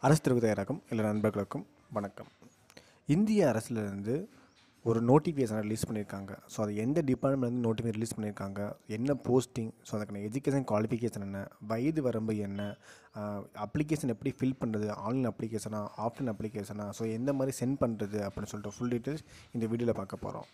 அரசு தெரிவு தயாராகும் எல்லா நண்பர்களுக்கும் வணக்கம் இந்திய அரசுலேருந்து ஒரு நோட்டிஃபிகேஷன் ரிலீஸ் பண்ணியிருக்காங்க ஸோ அது எந்த டிபார்ட்மெண்ட்லேருந்து நோட்டிஃபிகேஷன் ரிலீஸ் பண்ணியிருக்காங்க என்ன போஸ்டிங் ஸோ அதுக்கான எஜுகேஷன் குவாலிஃபிகேஷன் என்ன வயது வரம்பு என்ன அப்ளிகேஷன் எப்படி ஃபில் பண்ணுறது ஆன்லைன் அப்ளிகேஷனா ஆஃப்லைன் அப்ளிகேஷனா ஸோ எந்த மாதிரி சென்ட் பண்ணுறது அப்படின்னு சொல்லிட்டு ஃபுல் டீட்டெயில்ஸ் இந்த வீடியோவில் பார்க்க போகிறோம்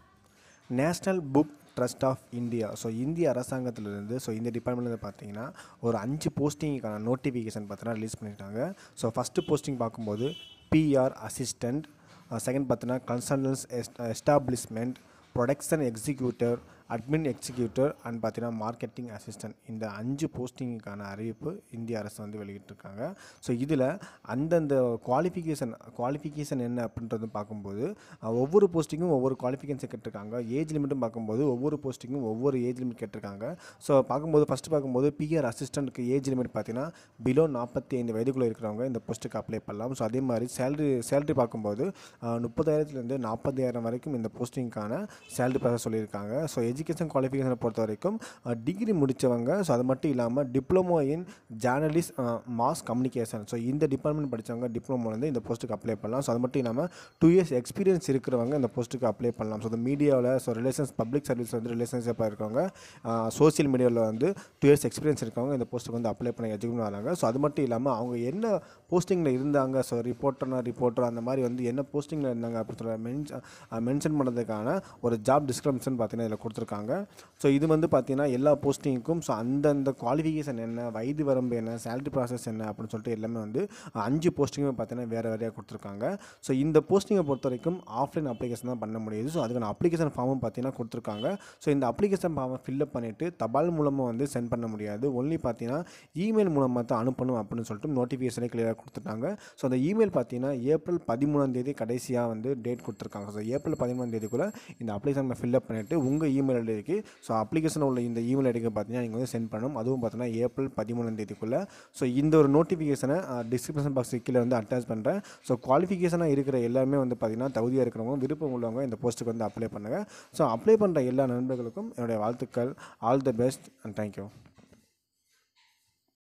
national book trust of India so இந்திய அரசாங்கத்திலிருந்து ஸோ இந்த டிபார்ட்மெண்ட்லேருந்து பார்த்தீங்கன்னா ஒரு அஞ்சு போஸ்டிங்கான நோட்டிஃபிகேஷன் பார்த்தீங்கன்னா ரிலீஸ் பண்ணியிருக்காங்க ஸோ ஃபஸ்ட்டு போஸ்டிங் பார்க்கும்போது பிஆர் அசிஸ்டண்ட் செகண்ட் பார்த்தீங்கன்னா consultants establishment production executor admin executor and பார்த்தீங்கன்னா மார்க்கெட்டிங் அசிஸ்டன்ட் இந்த அஞ்சு போஸ்டிங்குக்கான அறிவிப்பு இந்திய அரசு வந்து வெளியிட்டிருக்காங்க ஸோ இதில் அந்தந்த குவாலிஃபிகேஷன் குவாலிஃபிகேஷன் என்ன அப்படின்றது பார்க்கும்போது அஹ், ஒவ்வொரு போஸ்டிங்கும் ஒவ்வொரு குவாலிஃபிகேஷன் கேட்டிருக்காங்க ஏஜ் லிமிட்டும் பார்க்கும்போது ஒவ்வொரு போஸ்டிங்கும் ஒவ்வொரு ஏஜ் லிமிட் கேட்டிருக்காங்க ஸோ பார்க்கும்போது ஃபஸ்ட்டு பார்க்கும்போது பிஆர் அசிஸ்டண்ட்டுக்கு ஏஜ் லிமிட் பார்த்தீங்கன்னா பிலோ நாற்பத்தி ஐந்து வயதுக்குள்ளே இருக்கிறவங்க இந்த போஸ்ட்டுக்கு அப்ளை பண்ணலாம் ஸோ அதே மாதிரி சேலரி சேலரி பார்க்கும்போது அஹ், முப்பதாயிரத்துலேருந்து நாற்பதாயிரம் வரைக்கும் இந்த போஸ்டிங்க்கான சேலரி ப்ராசஸ் சொல்லியிருக்காங்க ஸோ எஜுகேஷன் குவாலிஃபிகேஷனை பொறுத்த வரைக்கும் டிகிரி முடித்தவங்க ஸோ அது மட்டும் இல்லாமல் diploma in journalist mass communication so இந்த டிபார்ட்மெண்ட் படித்தவங்க டிப்ளமோலேருந்து இந்த போஸ்ட்டுக்கு அப்ளை பண்ணலாம் ஸோ அது மட்டும் இல்லாமல் டூ இயர்ஸ் எக்ஸ்பீரியன்ஸ் இருக்கிறவங்க இந்த போஸ்ட்டுக்கு அப்ளை பண்ணலாம் ஸோ இந்த மீடியாவில் ஸோ ரிலேஷன்ஸ் பப்ளிக் சர்வீஸ் வந்து ரிலேஷன்ஷிப்பாக இருக்கவங்க சோஷியல் மீடியாவில் வந்து டூ இயர்ஸ் எக்ஸ்பீரியன்ஸ் இருக்கவங்க இந்த போஸ்ட்டுக்கு வந்து அப்ளை பண்ண எஜுகேட் வராங்க ஸோ அது மட்டும் இல்லாமல் அவங்க என்ன போஸ்டிங்கில் இருந்தாங்க ஸோ ரிப்போர்ட்டர்னா ரிப்போர்ட்டர் அந்த மாதிரி வந்து என்ன போஸ்டிங்கில் இருந்தாங்க அப்படின்னு சொல்ல மென்ஷன் மென்ஷன் பண்ணுறதுக்கான ஒரு ஜாப் டிஸ்கிரிப்ஷன் பார்த்தீங்கன்னா இதில் கொடுத்துருக்காங்க ஸோ இது வந்து பார்த்தீங்கன்னா எல்லா போஸ்டிங்க்கும் ஸோ அந்தந்த குவாலிஃபிகேஷன் என்ன வயது வரம்பு என்ன சேலரி ப்ராசஸ் என்ன அப்படின்னு சொல்லிட்டு எல்லாமே வந்து அஞ்சு போஸ்டிங்குமே பார்த்தீங்கன்னா வேறு வேறையாக கொடுத்துருக்காங்க ஸோ இந்த போஸ்டிங்கை பொறுத்த வரைக்கும் ஆஃப்லைன் அப்ளிகேஷன் தான் பண்ண முடியுது ஸோ அதுக்கான அப்ளிகேஷன் ஃபார்மும் பார்த்தீங்கன்னா கொடுத்துருக்காங்க ஸோ இந்த அப்ளிகேஷன் ஃபார்மை ஃபில்அப் பண்ணிவிட்டு தபால் மூலமாக வந்து சென்ட் பண்ண முடியாது ஒன்லி பார்த்தீங்கன்னா இமெயில் மூலமாக தான் அனுப்பணும் அப்படின்னு சொல்லிட்டு நோட்டிஃபிகேஷனே கிளியராக கொடுத்துட்டாங்க ஸோ அந்த இமெயில் பார்த்தீங்கன்னா ஏப்ரல் பதிமூணாம் தேதி கடைசியாக வந்து டேட் கொடுத்துருக்காங்க ஸோ ஏப்ரல் பதிமூணாம் தேதிக்குள்ளே இந்த அப்ளிகேஷன் ஃபில்அப் பண்ணிவிட்டு உங்கள் இமெயில் ஐடிக்கு ஸோ அப்ளிகேஷன் உள்ள இந்த இமெயில் ஐடிக்கு பார்த்தீங்கன்னா நீங்கள் வந்து சென்ட் பண்ணணும் அதுவும் பார்த்தீங்கன்னா ஏப்ரல் பதிமூணாம் தேதிக்குள்ளே ஸோ இந்த ஒரு நோட்டிஃபிகேஷனை டிஸ்கிரிப்ஷன் பாக்ஸ் கீழே வந்து அட்டாச் பண்ணுறேன் ஸோ குவாலிஃபிகேஷனாக இருக்கிற எல்லாருமே வந்து பார்த்தீங்கன்னா தகுதியாக இருக்கிறவங்க விருப்பம் உள்ளவங்க இந்த போஸ்ட்டுக்கு வந்து அப்ளை பண்ணுங்கள் ஸோ அப்ளை பண்ணுற எல்லா நண்பர்களுக்கும் என்னுடைய வாழ்த்துக்கள் all the best and thank you